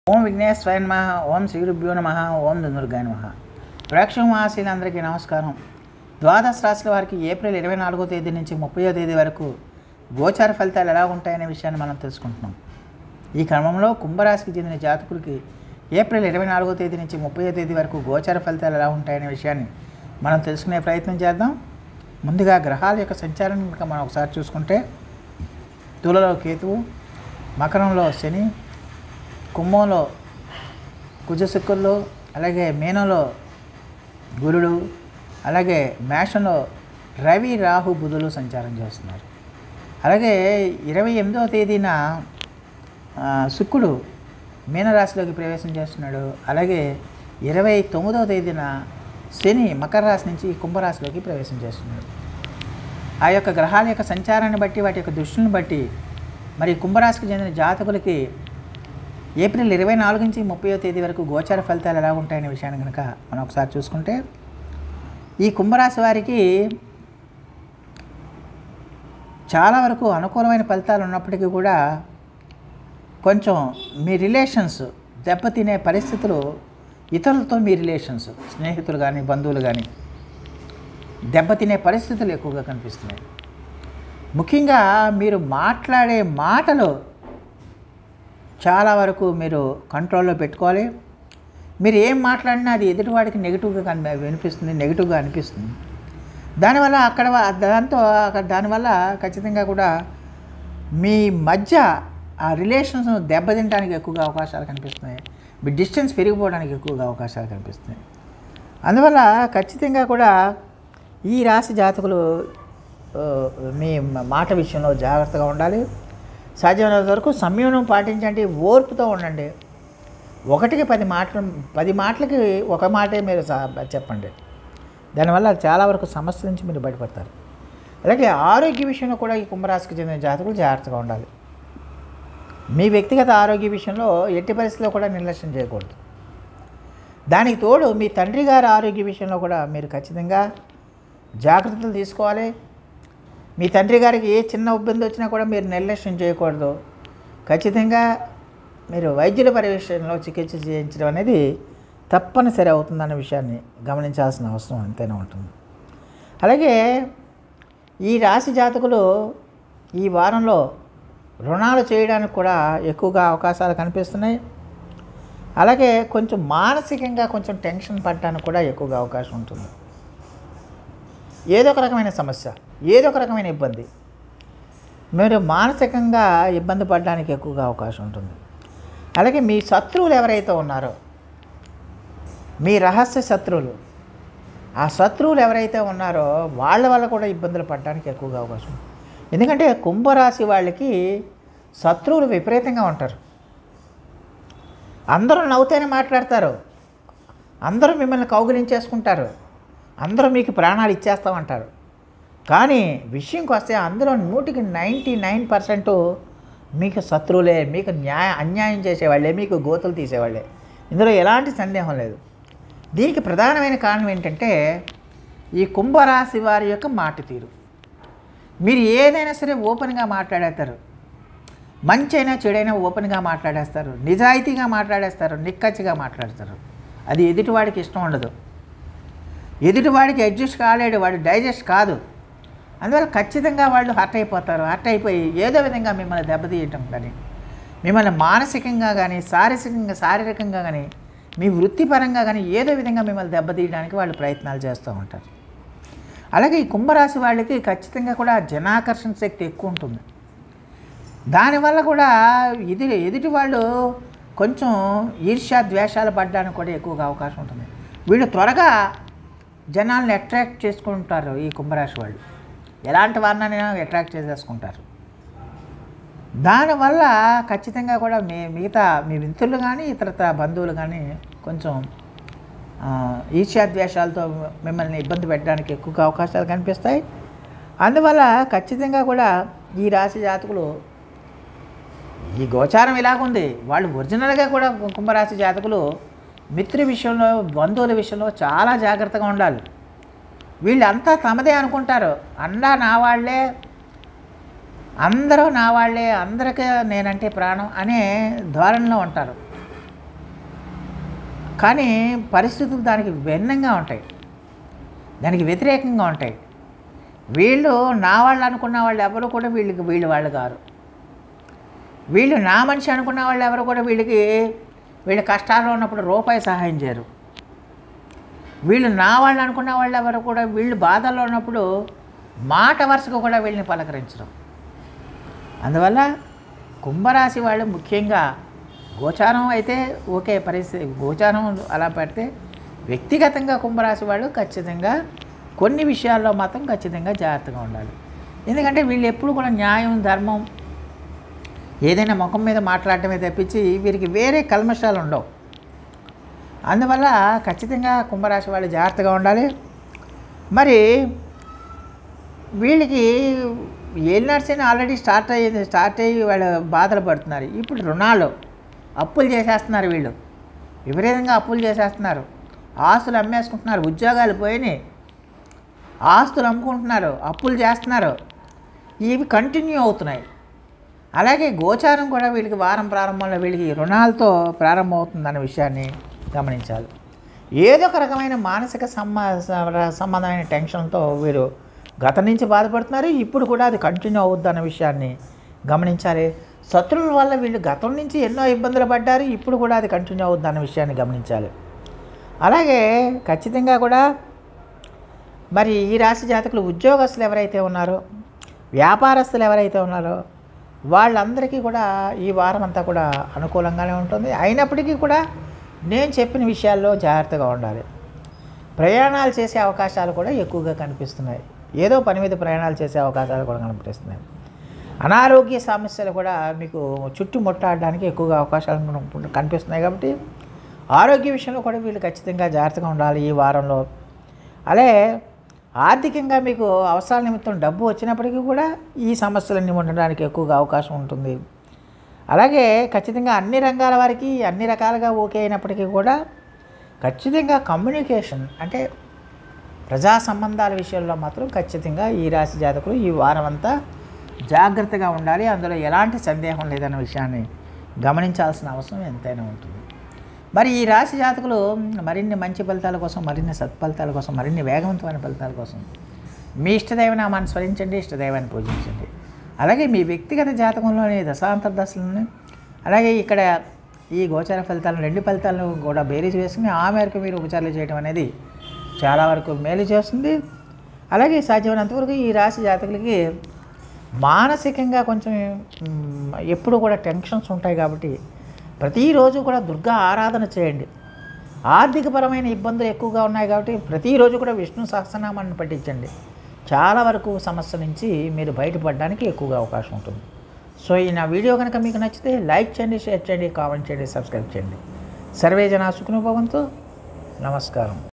ఓం విఘ్నేశ్వరాయ నమ ఓం శ్రీగురుభ్యో నమ ఓం దుర్గాయ నమ ప్రేక్షక మహాశీలందరికీ నమస్కారం ద్వాదశ రాశుల వారికి ఏప్రిల్ ఇరవై నాలుగో తేదీ నుంచి ముప్పయో తేదీ వరకు గోచార ఫలితాలు ఎలా ఉంటాయనే విషయాన్ని మనం తెలుసుకుంటున్నాం ఈ క్రమంలో కుంభరాశికి చెందిన జాతకులకి ఏప్రిల్ ఇరవై నాలుగో తేదీ నుంచి ముప్పయో తేదీ వరకు గోచార ఫలితాలు ఎలా ఉంటాయనే విషయాన్ని మనం తెలుసుకునే ప్రయత్నం చేద్దాం ముందుగా గ్రహాల యొక్క సంచారం కనుక మనం ఒకసారి చూసుకుంటే తులలో కేతువు మకరంలో శని కుంభంలో కుజశుక్కుల్లో అలాగే మీనంలో గురుడు అలాగే మేషంలో రవి రాహు బుధులు సంచారం చేస్తున్నారు అలాగే ఇరవై ఎనిమిదవ తేదీన ఆ, శుక్రుడు మీనరాశిలోకి ప్రవేశం చేస్తున్నాడు అలాగే ఇరవై తొమ్మిదవ తేదీన శని మకర రాశి నుంచి కుంభరాశిలోకి ప్రవేశం చేస్తున్నాడు ఆ యొక్క గ్రహాల యొక్క సంచారాన్ని బట్టి వాటి యొక్క దృష్టిని బట్టి మరి కుంభరాశికి చెందిన జాతకులకి ఏప్రిల్ ఇరవై నాలుగు నుంచి ముప్పయో తేదీ వరకు గోచార ఫలితాలు ఎలా ఉంటాయనే విషయాన్ని కనుక మనం ఒకసారి చూసుకుంటే ఈ కుంభరాశి వారికి చాలా వరకు అనుకూలమైన ఫలితాలు ఉన్నప్పటికీ కూడా కొంచెం మీ రిలేషన్స్ దెబ్బతినే పరిస్థితులు ఇతరులతో మీ రిలేషన్స్ స్నేహితులు కానీ బంధువులు కానీ దెబ్బతినే పరిస్థితులు ఎక్కువగా కనిపిస్తున్నాయి ముఖ్యంగా మీరు మాట్లాడే మాటలు చాలా వరకు మీరు కంట్రోల్లో పెట్టుకోవాలి మీరు ఏం మాట్లాడినా అది ఎదుటివాడికి నెగిటివ్గా కని వినిపిస్తుంది నెగిటివ్గా అనిపిస్తుంది దానివల్ల అక్కడ వా- దాంతో అక్కడ దానివల్ల ఖచ్చితంగా కూడా మీ మధ్య ఆ రిలేషన్స్ దెబ్బతినడానికి ఎక్కువగా అవకాశాలు కనిపిస్తున్నాయి మీ డిస్టెన్స్ పెరిగిపోవడానికి ఎక్కువగా అవకాశాలు కనిపిస్తున్నాయి అందువల్ల ఖచ్చితంగా కూడా ఈ రాశి జాతకులు ఆ, మీ మాట విషయంలో జాగ్రత్తగా ఉండాలి సాధ్యమైనంత వరకు సంయమనం పాటించండి ఓర్పుతో ఉండండి ఒకటికి పది మాటలు పది మాటలకి ఒక మాటే మీరు సా- చెప్పండి దానివల్ల చాలా వరకు సమస్య నుంచి మీరు బయటపడతారు అలాగే ఆరోగ్య విషయంలో కూడా ఈ కుంభరాశికి చెందిన జాతకులు జాగ్రత్తగా ఉండాలి మీ వ్యక్తిగత ఆరోగ్య విషయంలో ఎట్టి పరిస్థితిలో కూడా నిర్లక్ష్యం చేయకూడదు దానికి తోడు మీ తండ్రి గారి ఆరోగ్య విషయంలో కూడా మీరు ఖచ్చితంగా జాగ్రత్తలు తీసుకోవాలి మీ తండ్రి గారికి ఏ చిన్న ఇబ్బంది వచ్చినా కూడా మీరు నిర్లక్ష్యం చేయకూడదు ఖచ్చితంగా మీరు వైద్యుల పర్యవేక్షణలో చికిత్స చేయించడం అనేది తప్పనిసరి అవుతుందన్న విషయాన్ని గమనించాల్సిన అవసరం ఎంతైనా ఉంటుంది అలాగే ఈ రాశి జాతకులు ఈ వారంలో రుణాలు చేయడానికి కూడా ఎక్కువగా అవకాశాలు కనిపిస్తున్నాయి అలాగే కొంచెం మానసికంగా కొంచెం టెన్షన్ పడటానికి కూడా ఎక్కువగా అవకాశం ఉంటుంది ఏదో ఒక రకమైన సమస్య ఏదో ఒక రకమైన ఇబ్బంది మీరు మానసికంగా ఇబ్బంది పడడానికి ఎక్కువగా అవకాశం ఉంటుంది అలాగే మీ శత్రువులు ఎవరైతే ఉన్నారో మీ రహస్య శత్రువులు ఆ శత్రువులు ఎవరైతే ఉన్నారో వాళ్ళ వల్ల కూడా ఇబ్బందులు పడడానికి ఎక్కువగా అవకాశం ఉంది ఎందుకంటే కుంభరాశి వాళ్ళకి శత్రువులు విపరీతంగా ఉంటారు అందరూ నవ్వుతూనే మాట్లాడతారు అందరూ మిమ్మల్ని కౌగిలించేసుకుంటారు అందరూ మీకు ప్రాణాలు ఇచ్చేస్తామంటారు కానీ విషయంకి వస్తే అందులో నూటికి నైంటీ నైన్ పర్సెంట్ మీకు శత్రువులే మీకు న్యాయ అన్యాయం చేసేవాళ్ళే మీకు గోతులు తీసేవాళ్ళే ఇందులో ఎలాంటి సందేహం లేదు దీనికి ప్రధానమైన కారణం ఏంటంటే ఈ కుంభరాశి వారి యొక్క మాట తీరు మీరు ఏదైనా సరే ఓపెన్గా మాట్లాడేస్తారు మంచి అయినా చెడైనా ఓపెన్గా మాట్లాడేస్తారు నిజాయితీగా మాట్లాడేస్తారు నిక్కచ్చిగా మాట్లాడతారు అది ఎదుటివాడికి ఇష్టం ఉండదు ఎదుటివాడికి అడ్జస్ట్ కాలేడు వాడు డైజెస్ట్ కాదు అందువల్ల ఖచ్చితంగా వాళ్ళు హర్ట్ అయిపోతారు హర్ట్ అయిపోయి ఏదో విధంగా మిమ్మల్ని దెబ్బతీయటం కానీ మిమ్మల్ని మానసికంగా కానీ శారీరకంగా శారీరకంగా కానీ మీ వృత్తిపరంగా కానీ ఏదో విధంగా మిమ్మల్ని దెబ్బతీయడానికి వాళ్ళు ప్రయత్నాలు చేస్తూ ఉంటారు అలాగే ఈ కుంభరాశి వాళ్ళకి ఖచ్చితంగా కూడా జనాకర్షణ శక్తి ఎక్కువ ఉంటుంది దానివల్ల కూడా ఇది ఎదుటి వాళ్ళు కొంచెం ఈర్ష్య ద్వేషాలు పడడానికి కూడా ఎక్కువగా అవకాశం ఉంటుంది వీళ్ళు త్వరగా జనాల్ని అట్రాక్ట్ చేసుకుంటారు ఈ కుంభరాశి వాళ్ళు ఎలాంటి వారినైనా అట్రాక్ట్ చేసేసుకుంటారు దానివల్ల ఖచ్చితంగా కూడా మీ మిగతా మీ మిత్రులు కానీ ఇతరత బంధువులు కానీ కొంచెం ఆ, ఈర్ష్యాద్వేషాలతో మిమ్మల్ని ఇబ్బంది పెట్టడానికి ఎక్కువగా అవకాశాలు కనిపిస్తాయి అందువల్ల ఖచ్చితంగా కూడా ఈ రాశి జాతకులు ఈ గోచారం ఇలాగుంది వాళ్ళు ఒరిజినల్గా కూడా కుంభరాశి జాతకులు మిత్రు విషయంలో బంధువుల విషయంలో చాలా జాగ్రత్తగా ఉండాలి వీళ్ళంతా తమదే అనుకుంటారు అండా నా వాళ్ళే అందరూ నా వాళ్ళే అందరికీ నేనంటే ప్రాణం అనే ధోరణిలో ఉంటారు కానీ పరిస్థితులు దానికి భిన్నంగా ఉంటాయి దానికి వ్యతిరేకంగా ఉంటాయి వీళ్ళు నా వాళ్ళు అనుకున్న వాళ్ళు ఎవరు కూడా వీళ్ళకి వీళ్ళు వాళ్ళు కారు వీళ్ళు నా మనిషి అనుకున్న వాళ్ళు ఎవరు కూడా వీళ్ళకి వీళ్ళ కష్టాల్లో ఉన్నప్పుడు రూపాయి సహాయం చేయరు వీళ్ళు నా వాళ్ళు అనుకున్న వాళ్ళు ఎవరు కూడా వీళ్ళు బాధల్లో ఉన్నప్పుడు మాట వరుసగా కూడా వీళ్ళని పలకరించరు అందువల్ల కుంభరాశి వాళ్ళు ముఖ్యంగా గోచారం అయితే ఓకే పరిస్థితి గోచారం అలా పెడితే వ్యక్తిగతంగా కుంభరాశి వాళ్ళు ఖచ్చితంగా కొన్ని విషయాల్లో మాత్రం ఖచ్చితంగా జాగ్రత్తగా ఉండాలి ఎందుకంటే వీళ్ళు ఎప్పుడు కూడా న్యాయం ధర్మం ఏదైనా ముఖం మీద మాట్లాడటమే తప్పించి వీరికి వేరే కల్మషాలు ఉండవు అందువల్ల ఖచ్చితంగా కుంభరాశి వాళ్ళు జాగ్రత్తగా ఉండాలి మరి వీళ్ళకి ఏళ్ళు నడిచిన ఆల్రెడీ స్టార్ట్ అయ్యింది స్టార్ట్ అయ్యి వాళ్ళు బాధలు పడుతున్నారు ఇప్పుడు రుణాలు అప్పులు చేసేస్తున్నారు వీళ్ళు విపరీతంగా అప్పులు చేసేస్తున్నారు ఆస్తులు అమ్మేసుకుంటున్నారు ఉద్యోగాలు పోయినాయి ఆస్తులు అమ్ముకుంటున్నారు అప్పులు చేస్తున్నారు ఇవి కంటిన్యూ అవుతున్నాయి అలాగే గోచారం కూడా వీళ్ళకి వారం ప్రారంభంలో వీళ్ళకి రుణాలతో ప్రారంభమవుతుందన్న విషయాన్ని గమనించాలి ఏదో ఒక రకమైన మానసిక సంబ సంబంధమైన టెన్షన్తో వీరు గత నుంచి బాధపడుతున్నారు ఇప్పుడు కూడా అది కంటిన్యూ అవుద్ది అన్న విషయాన్ని గమనించాలి శత్రువుల వల్ల వీళ్ళు గతం నుంచి ఎన్నో ఇబ్బందులు పడ్డారు ఇప్పుడు కూడా అది కంటిన్యూ అవుద్ది అన్న విషయాన్ని గమనించాలి అలాగే ఖచ్చితంగా కూడా మరి ఈ రాశి జాతకులు ఉద్యోగస్తులు ఎవరైతే ఉన్నారో వ్యాపారస్తులు ఎవరైతే ఉన్నారో వాళ్ళందరికీ కూడా ఈ వారం అంతా కూడా అనుకూలంగానే ఉంటుంది అయినప్పటికీ కూడా నేను చెప్పిన విషయాల్లో జాగ్రత్తగా ఉండాలి ప్రయాణాలు చేసే అవకాశాలు కూడా ఎక్కువగా కనిపిస్తున్నాయి ఏదో పని మీద ప్రయాణాలు చేసే అవకాశాలు కూడా కనిపిస్తున్నాయి అనారోగ్య సమస్యలు కూడా మీకు చుట్టుముట్టాడడానికి ఎక్కువగా అవకాశాలు కనిపిస్తున్నాయి కాబట్టి ఆరోగ్య విషయంలో కూడా వీళ్ళు ఖచ్చితంగా జాగ్రత్తగా ఉండాలి ఈ వారంలో అలాగే ఆర్థికంగా మీకు అవసరాల నిమిత్తం డబ్బు వచ్చినప్పటికీ కూడా ఈ సమస్యలన్నీ ఉండడానికి ఎక్కువగా అవకాశం ఉంటుంది అలాగే ఖచ్చితంగా అన్ని రంగాల వారికి అన్ని రకాలుగా ఓకే అయినప్పటికీ కూడా ఖచ్చితంగా కమ్యూనికేషన్ అంటే ప్రజా సంబంధాల విషయంలో మాత్రం ఖచ్చితంగా ఈ రాశి జాతకులు ఈ వారం అంతా జాగ్రత్తగా ఉండాలి అందులో ఎలాంటి సందేహం లేదన్న విషయాన్ని గమనించాల్సిన అవసరం ఎంతైనా ఉంటుంది మరి ఈ రాశి జాతకులు మరిన్ని మంచి ఫలితాల కోసం మరిన్ని సత్ఫలితాల కోసం మరిన్ని వేగవంతమైన ఫలితాల కోసం మీ ఇష్టదైవనామాన్ని స్మరించండి ఇష్టదైవాన్ని పూజించండి అలాగే మీ వ్యక్తిగత జాతకంలోని దశాంతర దశలను అలాగే ఇక్కడ ఈ గోచర ఫలితాలను రెండు ఫలితాలను కూడా బేరీజ్ వేసుకుని ఆ మేరకు మీరు ఉపచారాలు చేయడం అనేది చాలా వరకు మేలు చేస్తుంది అలాగే సాధ్యమైనంత వరకు ఈ రాశి జాతకులకి మానసికంగా కొంచెం మ్, ఎప్పుడు కూడా టెన్షన్స్ ఉంటాయి కాబట్టి ప్రతిరోజు కూడా దుర్గా ఆరాధన చేయండి ఆర్థికపరమైన ఇబ్బందులు ఎక్కువగా ఉన్నాయి కాబట్టి ప్రతిరోజు కూడా విష్ణు సహస్రనామాన్ని పఠించండి చాలా వరకు సమస్య నుంచి మీరు బయటపడడానికి ఎక్కువగా అవకాశం ఉంటుంది సో ఈ నా వీడియో కనుక మీకు నచ్చితే లైక్ చేయండి షేర్ చేయండి కామెంట్ చేయండి సబ్స్క్రైబ్ చేయండి సర్వే జనా సుఖనుభవంతో నమస్కారం